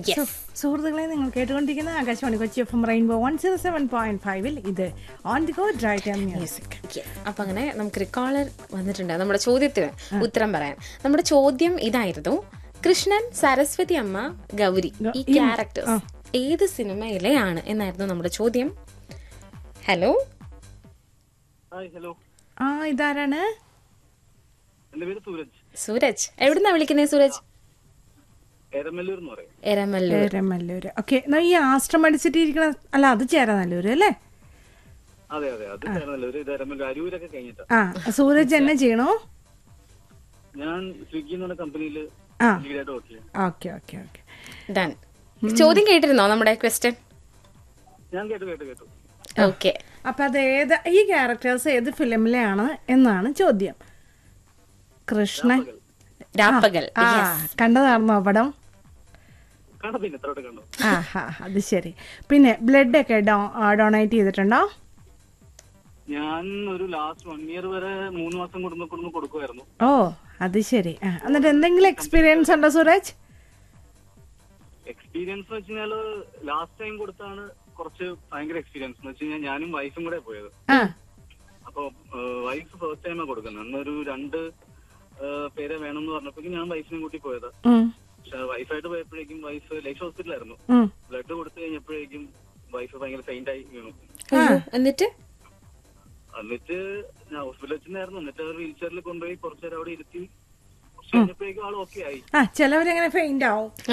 സു- സുഹൃത്തുക്കളെ നിങ്ങൾ കേട്ടുകൊണ്ടിരിക്കുന്ന Akashvani Kochi F M rainbow one zero seven point ഫൈവിൽ ഇത് on the go drive time music അപ്പൊ അങ്ങനെ നമുക്ക് കോളർ വന്നിട്ടുണ്ട് നമ്മുടെ ചോദ്യത്തിന് ഉത്തരം പറയാൻ നമ്മുടെ ചോദ്യം ഇതായിരുന്നു കൃഷ്ണൻ സരസ്വതി അമ്മ ഗൗരി ഈ ക്യാരക്ടേഴ്സ് ഏത് സിനിമയിലെയാണ് എന്നായിരുന്നു നമ്മുടെ ചോദ്യം ഹലോ ഹായ് ഹലോ ആ ഇതാരാണ് എന്റെ പേര് സൂരജ് സൂരജ് എവിടുന്നാ വിളിക്കുന്നത് സൂരജ് എരമല്ലൂർ എന്ന് പറയും എരമല്ലൂർ രമല്ലൂര് ഓക്കെ ഈ ആശ്രം അടിച്ചിട്ടിരിക്കണ അല്ല അത് ചേരാനല്ലൂര് അല്ലേ അതെ അതെ അത് എരമല്ലൂർ ഇത് എരമല്ലൂർ അരൂരൊക്കെ കഴിഞ്ഞിട്ടാ ആ സൂരജ് എന്നെ ചെയ്യണോ ഞാൻ സ്വിഗ്ഗി എന്ന് പറഞ്ഞ കമ്പനിയിൽ ആ ലീഡായിട്ട് വർക്ക് ചെയ്യാം ഓക്കെ ഓക്കെ ഓക്കെ ഡൺ ചോദ്യം കേട്ടിരുന്നോ നമ്മുടെ ക്വസ്റ്റ്യൻ ഞാൻ കേട്ടു കേട്ടു കേട്ടു ഓക്കെ അപ്പൊ അത് ഏത് ഈ ക്യാരക്ടേഴ്സ് ഏത് ഫിലിമിലെയാണ് എന്നാണ് ചോദ്യം കൃഷ്ണൻ രാപ്പകൽ ആ കണ്ടതായിരുന്നോ പടം കണ്ടോ പിന്നെ എത്ര കണ്ടോ ആ ഹാ അത് ശരി പിന്നെ ബ്ലഡ് ഒക്കെ ഡോ ഡൊണേറ്റ് ചെയ്തിട്ടുണ്ടോ ഞാൻ ഒരു ലാസ്റ്റ് വൺ ഇയർ വരെ മൂന്ന് മാസം കൂടുമ്പോ കൂടുമ്പോ കൊടുക്കുമായിരുന്നു ഓ അത് ശരി ആ എന്നിട്ട് എന്തെങ്കിലും എക്സ്പീരിയൻസ് ഉണ്ടോ സൂരജ് എക്സ്പീരിയൻസ് എന്ന് വെച്ചാല് ലാസ്റ്റ് ടൈം കൊടുത്താണ് കുറച്ച് ഭയങ്കര എക്സ്പീരിയൻസ് എന്ന് വെച്ച് കഴിഞ്ഞാൽ ഞാനും വൈഫും കൂടെ പോയത് ആ അപ്പൊ വൈഫ് ഫസ്റ്റ് ടൈമാണ് കൊടുക്കുന്നത് അന്നൊരു രണ്ട് ആ, പേരെ വേണമെന്ന് പറഞ്ഞപ്പോഴേക്കും ഞാൻ വൈഫിനെ കൂട്ടി പോയതാ ഉം, പക്ഷെ വൈഫായിട്ട് പോയപ്പോഴേക്കും വൈഫ് ലൈഫ് ഹോസ്പിറ്റലായിരുന്നു ഉം. ബ്ലഡ് കൊടുത്തു കഴിഞ്ഞപ്പോഴേക്കും വൈഫ് ഭയങ്കര ഫെയിന്റ് ആയി വീണു അയ്യോ, എന്നിട്ട് എന്നിട്ട് ഞാൻ ഹോസ്പിറ്റലിൽ വെച്ചിട്ടുണ്ടായിരുന്നു എന്നിട്ട് അവർ വീൽ ചെയറിൽ കൊണ്ടുപോയി കുറച്ചു നേരം അവിടെ ഇരുത്തി കുറച്ച് കഴിഞ്ഞപ്പോഴേക്കും ആൾ ഓക്കെ ആയി ആ ചിലവരെങ്ങനെ ഫെയിന്റ് ആവും